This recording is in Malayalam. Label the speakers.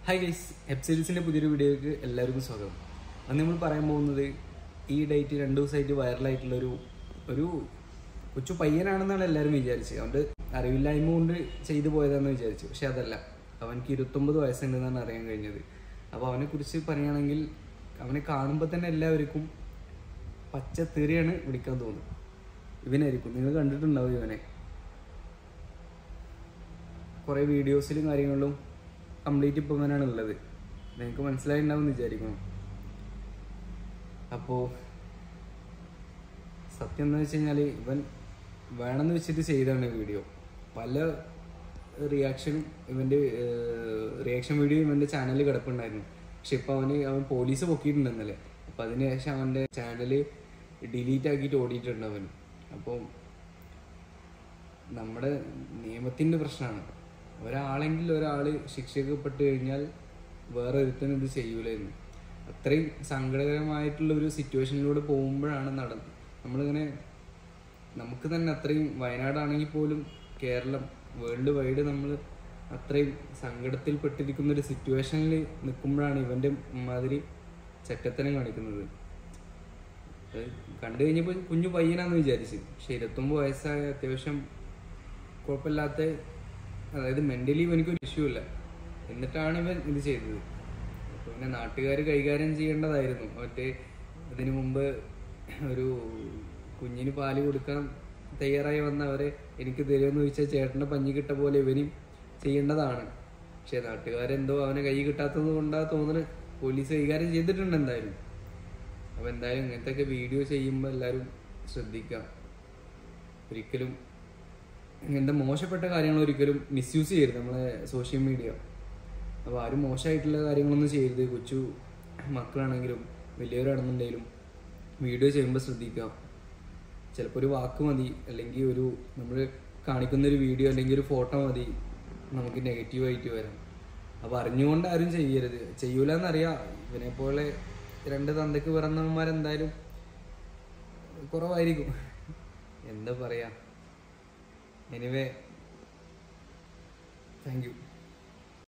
Speaker 1: ഹായ് ഗൈസ് വെബ് സീരീസിന്റെ പുതിയൊരു വീഡിയോയ്ക്ക് എല്ലാവർക്കും സ്വാഗതം അന്ന് നമ്മൾ പറയാൻ പോകുന്നത് ഈ ഡേറ്റ് രണ്ട് ദിവസമായിട്ട് വൈറലായിട്ടുള്ള ഒരു ഒരു കൊച്ചു പയ്യനാണെന്നാണ് എല്ലാവരും വിചാരിച്ചത് അതുകൊണ്ട് അറിവില്ലായ്മ കൊണ്ട് ചെയ്തു പോയതാണെന്ന് വിചാരിച്ചു പക്ഷെ അതല്ല അവനക്ക് ഇരുപത്തൊമ്പത് വയസ്സുണ്ടെന്നാണ് അറിയാൻ കഴിഞ്ഞത് അപ്പോൾ അവനെ കുറിച്ച് പറയുകയാണെങ്കിൽ അവനെ കാണുമ്പോൾ തന്നെ എല്ലാവർക്കും പച്ച തെറിയാണ് വിളിക്കാൻ തോന്നുന്നത് ഇവനായിരിക്കും നിങ്ങൾ കണ്ടിട്ടുണ്ടാവും ഇവനെ കുറേ വീഡിയോസിലും കാര്യങ്ങളിലും കംപ്ലീറ്റ് ഇപ്പം ഇവനാണ് ഉള്ളത് നിങ്ങൾക്ക് മനസ്സിലായിട്ടുണ്ടാവും എന്ന് വിചാരിക്കണം അപ്പോൾ സത്യം എന്ന് വെച്ച് കഴിഞ്ഞാൽ ഇവൻ വേണമെന്ന് വെച്ചിട്ട് ചെയ്താണ് വീഡിയോ പല റിയാക്ഷനും ഇവൻ്റെ റിയാക്ഷൻ വീഡിയോ ഇവൻ്റെ ചാനലിൽ കിടപ്പുണ്ടായിരുന്നു പക്ഷെ ഇപ്പം അവന് അവൻ പോലീസ് പൊക്കിയിട്ടുണ്ട് ഇന്നലെ അപ്പം അതിന് ശേഷം അവൻ്റെ ചാനൽ ഡിലീറ്റ് ആക്കിയിട്ട് ഓടിയിട്ടുണ്ട് അവൻ അപ്പോൾ നമ്മുടെ നിയമത്തിൻ്റെ പ്രശ്നമാണ് ഒരാളെങ്കിൽ ഒരാൾ ശിക്ഷിക്കപ്പെട്ട് കഴിഞ്ഞാൽ വേറെ ഒരുത്തനും ഇത് ചെയ്യൂലായിരുന്നു അത്രയും സങ്കടകരമായിട്ടുള്ള ഒരു സിറ്റുവേഷനിലൂടെ പോകുമ്പോഴാണ് നടന്നത് നമ്മളിങ്ങനെ നമുക്ക് തന്നെ അത്രയും വയനാടാണെങ്കിൽ പോലും കേരളം വേൾഡ് വൈഡ് നമ്മൾ അത്രയും സങ്കടത്തിൽപ്പെട്ടിരിക്കുന്ന ഒരു സിറ്റുവേഷനിൽ നിൽക്കുമ്പോഴാണ് ഇവൻ്റെ മാതിരി ചെറ്റത്തനം കാണിക്കുന്നത് അത് കണ്ടു കഴിഞ്ഞപ്പോൾ കുഞ്ഞു പയ്യനാന്ന് വിചാരിച്ചു പക്ഷെ ഇരുപത്തൊമ്പത് വയസ്സായ അത്യാവശ്യം കുഴപ്പമില്ലാത്ത അതായത് മെന്റലി ഇവനിക്കൊരു ഇഷ്യൂ ഇല്ല എന്നിട്ടാണ് ഇവൻ ഇത് ചെയ്തത് അപ്പൊ പിന്നെ നാട്ടുകാർ കൈകാര്യം ചെയ്യേണ്ടതായിരുന്നു മറ്റേ ഇതിനു മുമ്പ് ഒരു കുഞ്ഞിന് പാല് കൊടുക്കാൻ തയ്യാറായി വന്നവരെ എനിക്ക് തരുമെന്ന് ചോദിച്ചാൽ ചേട്ടൻ്റെ പഞ്ഞി കിട്ട പോലെ ഇവനും ചെയ്യേണ്ടതാണ് പക്ഷെ നാട്ടുകാരെന്തോ അവനെ കൈ കിട്ടാത്തത് കൊണ്ടാ തോന്നുന്നത് പോലീസ് കൈകാര്യം ചെയ്തിട്ടുണ്ട് എന്തായാലും അപ്പൊ എന്തായാലും ഇങ്ങനത്തെ വീഡിയോ ചെയ്യുമ്പോൾ എല്ലാവരും ശ്രദ്ധിക്കാം ഒരിക്കലും ഇങ്ങനത്തെ മോശപ്പെട്ട കാര്യങ്ങൾ ഒരിക്കലും മിസ്യൂസ് ചെയ്യരുത് നമ്മളെ സോഷ്യൽ മീഡിയ അപ്പോൾ ആരും മോശമായിട്ടുള്ള കാര്യങ്ങളൊന്നും ചെയ്യരുത് കൊച്ചു മക്കളാണെങ്കിലും വലിയവരാണെന്നുണ്ടെങ്കിലും വീഡിയോ ചെയ്യുമ്പോൾ ശ്രദ്ധിക്കാം ചിലപ്പോൾ ഒരു വാക്ക് മതി അല്ലെങ്കിൽ ഒരു നമ്മൾ കാണിക്കുന്ന ഒരു വീഡിയോ അല്ലെങ്കിൽ ഒരു ഫോട്ടോ മതി നമുക്ക് നെഗറ്റീവായിട്ട് വരാം അപ്പോൾ അറിഞ്ഞുകൊണ്ട് ആരും ചെയ്യരുത് ചെയ്യൂല എന്നറിയാം ഇവനെ പോലെ രണ്ട് തന്തയ്ക്ക് പിറന്നവന്മാരെന്തായാലും കുറവായിരിക്കും എന്താ പറയാ എനിവേ താങ്ക് യു